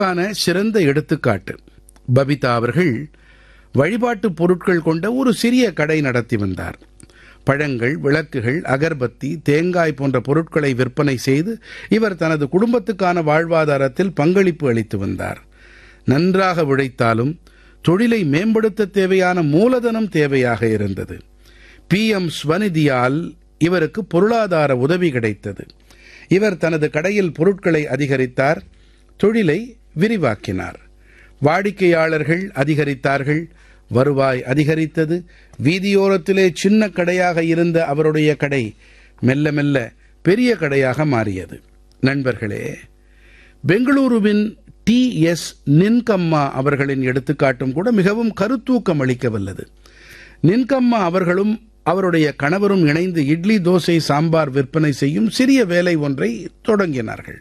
இதற்கான சிறந்த எடுத்துக்காட்டு பபிதா அவர்கள் வழிபாட்டுப் பொருட்கள் கொண்ட ஒரு சிறிய கடை நடத்தி வந்தார் பழங்கள் விளக்குகள் அகர்பத்தி தேங்காய் போன்ற பொருட்களை விற்பனை செய்து இவர் தனது குடும்பத்துக்கான வாழ்வாதாரத்தில் பங்களிப்பு அளித்து வந்தார் நன்றாக உழைத்தாலும் தொழிலை மேம்படுத்த தேவையான மூலதனம் தேவையாக இருந்தது பி எம் ஸ்வநிதியால் இவருக்கு பொருளாதார உதவி கிடைத்தது இவர் தனது கடையில் பொருட்களை அதிகரித்தார் தொழிலை விரிவாக்கினார் வாடிக்கையாளர்கள் அதிகரித்தார்கள் வருவாய் அதிகரித்தது வீதியோரத்திலே சின்ன கடையாக இருந்த அவருடைய கடை மெல்ல மெல்ல பெரிய கடையாக மாறியது நண்பர்களே பெங்களூருவின் டி எஸ் நின்கம்மா அவர்களின் எடுத்துக்காட்டும் கூட மிகவும் கருத்தூக்கம் அளிக்க வல்லது நின்கம்மா அவர்களும் அவருடைய கணவரும் இணைந்து இட்லி தோசை சாம்பார் விற்பனை செய்யும் சிறிய வேலை ஒன்றை தொடங்கினார்கள்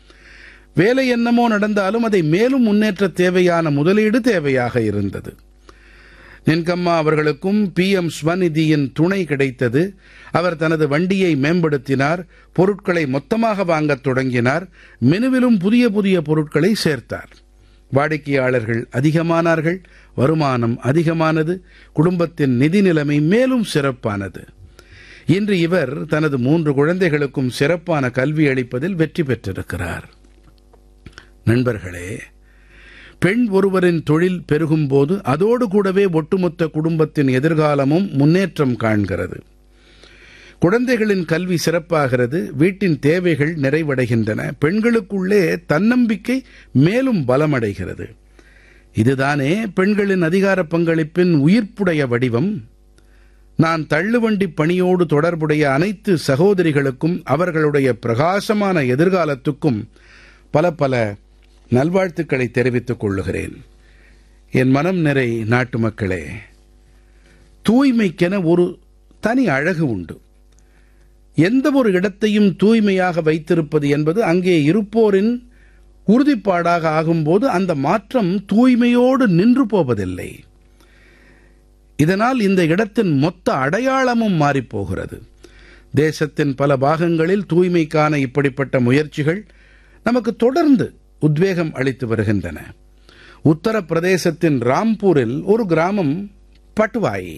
வேலை என்னமோ நடந்தாலும் அதை மேலும் முன்னேற்ற தேவையான முதலீடு தேவையாக இருந்தது நின்கம்மா அவர்களுக்கும் பி எம் ஸ்வநிதியின் துணை கிடைத்தது அவர் தனது வண்டியை மேம்படுத்தினார் பொருட்களை மொத்தமாக வாங்கத் தொடங்கினார் மெனுவிலும் புதிய புதிய பொருட்களை சேர்த்தார் வாடிக்கையாளர்கள் அதிகமானார்கள் வருமானம் அதிகமானது குடும்பத்தின் நிதி நிலைமை மேலும் சிறப்பானது இன்று இவர் தனது மூன்று குழந்தைகளுக்கும் சிறப்பான கல்வி அளிப்பதில் வெற்றி பெற்றிருக்கிறார் நண்பர்களே பெண் ஒருவரின் தொழில் பெருகும் போது அதோடு கூடவே ஒட்டுமொத்த குடும்பத்தின் எதிர்காலமும் முன்னேற்றம் காண்கிறது குழந்தைகளின் கல்வி சிறப்பாகிறது வீட்டின் தேவைகள் நிறைவடைகின்றன பெண்களுக்குள்ளே தன்னம்பிக்கை மேலும் பலமடைகிறது இதுதானே பெண்களின் அதிகார பங்களிப்பின் உயிர்ப்புடைய வடிவம் நான் தள்ளுவண்டி பணியோடு தொடர்புடைய அனைத்து சகோதரிகளுக்கும் அவர்களுடைய பிரகாசமான எதிர்காலத்துக்கும் பல பல நல்வாழ்த்துக்களை தெரிவித்துக் கொள்ளுகிறேன் என் மனம் நிறை நாட்டு மக்களே தூய்மைக்கென ஒரு தனி அழகு உண்டு எந்த ஒரு இடத்தையும் தூய்மையாக வைத்திருப்பது என்பது அங்கே இருப்போரின் உறுதிப்பாடாக ஆகும்போது அந்த மாற்றம் தூய்மையோடு நின்று போவதில்லை இதனால் இந்த இடத்தின் மொத்த அடையாளமும் மாறிப்போகிறது தேசத்தின் பல பாகங்களில் தூய்மைக்கான இப்படிப்பட்ட முயற்சிகள் நமக்கு தொடர்ந்து உத்வேகம் அளித்து வருகின்றன உத்தரப்பிரதேசத்தின் ராம்பூரில் ஒரு கிராமம் பட்வாயி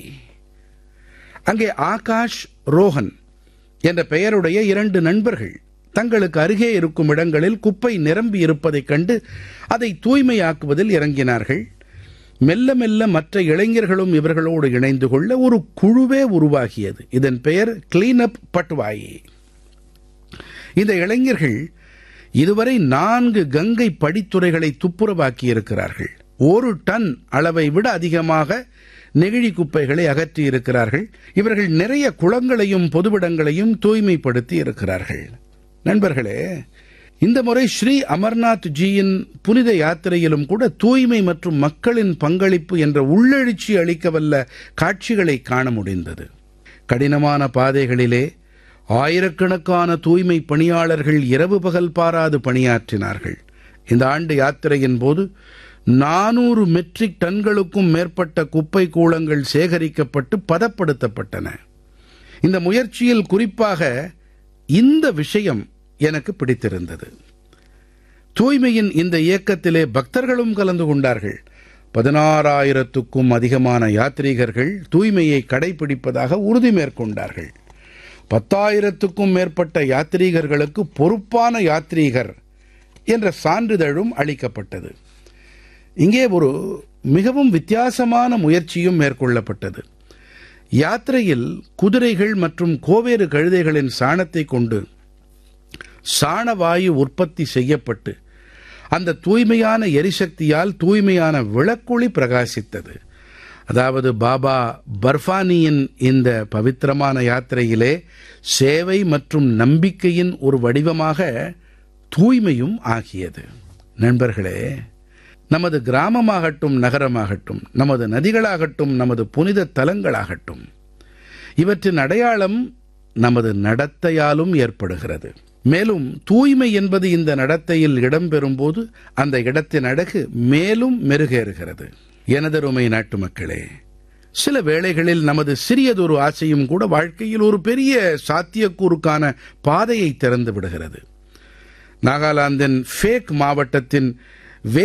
அங்கே ஆகாஷ் ரோஹன் என்ற பெயருடைய இரண்டு நண்பர்கள் தங்களுக்கு அருகே இருக்கும் இடங்களில் குப்பை நிரம்பி இருப்பதைக் கண்டு அதை தூய்மையாக்குவதில் இறங்கினார்கள் மெல்ல மெல்ல மற்ற இளைஞர்களும் இவர்களோடு இணைந்து கொள்ள ஒரு குழுவே உருவாகியது இதன் பெயர் கிளீன் அப் பட்வாயி இந்த இளைஞர்கள் இதுவரை நான்கு கங்கை படித்துறைகளை துப்புரவாக்கி இருக்கிறார்கள் ஒரு டன் அளவை விட அதிகமாக நெகிழி குப்பைகளை அகற்றி இருக்கிறார்கள் இவர்கள் நிறைய குளங்களையும் பொதுவிடங்களையும் தூய்மைப்படுத்தி இருக்கிறார்கள் நண்பர்களே இந்த முறை ஸ்ரீ அமர்நாத் ஜியின் புனித யாத்திரையிலும் கூட தூய்மை மற்றும் மக்களின் பங்களிப்பு என்ற உள்ளெழுச்சி அளிக்கவல்ல காட்சிகளை காண முடிந்தது கடினமான பாதைகளிலே ஆயிரக்கணக்கான தூய்மை பணியாளர்கள் இரவு பகல் பாராது பணியாற்றினார்கள் இந்த ஆண்டு யாத்திரையின் போது நானூறு மெட்ரிக் டன்களுக்கும் மேற்பட்ட குப்பை கூளங்கள் சேகரிக்கப்பட்டு பதப்படுத்தப்பட்டன இந்த முயற்சியில் குறிப்பாக இந்த விஷயம் எனக்கு பிடித்திருந்தது தூய்மையின் இந்த இயக்கத்திலே பக்தர்களும் கலந்து கொண்டார்கள் பதினாறாயிரத்துக்கும் அதிகமான யாத்ரீகர்கள் தூய்மையை கடைபிடிப்பதாக உறுதி மேற்கொண்டார்கள் பத்தாயிரத்துக்கும் மேற்பட்ட யாத்ரீகர்களுக்கு பொறுப்பான யாத்ரீகர் என்ற சான்றிதழும் அளிக்கப்பட்டது இங்கே ஒரு மிகவும் வித்தியாசமான முயற்சியும் மேற்கொள்ளப்பட்டது யாத்திரையில் குதிரைகள் மற்றும் கோவேறு கழுதைகளின் சாணத்தை கொண்டு சாணவாயு உற்பத்தி செய்யப்பட்டு அந்த தூய்மையான எரிசக்தியால் தூய்மையான விளக்கொளி பிரகாசித்தது அதாவது பாபா பர்ஃபானியின் இந்த பவித்திரமான யாத்திரையிலே சேவை மற்றும் நம்பிக்கையின் ஒரு வடிவமாக தூய்மையும் ஆகியது நண்பர்களே நமது கிராமமாகட்டும் நகரமாகட்டும் நமது நதிகளாகட்டும் நமது புனித தலங்களாகட்டும் இவற்றின் அடையாளம் நமது நடத்தையாலும் ஏற்படுகிறது மேலும் தூய்மை என்பது இந்த நடத்தையில் இடம்பெறும்போது அந்த இடத்தின் அழகு மேலும் மெருகேறுகிறது எனதருமை நாட்டு மக்களே சில வேளைகளில் நமது சிறியதொரு ஆசையும் கூட வாழ்க்கையில் ஒரு பெரிய சாத்தியக்கூறுக்கான பாதையை திறந்து விடுகிறது நாகாலாந்தின் ஃபேக் மாவட்டத்தின்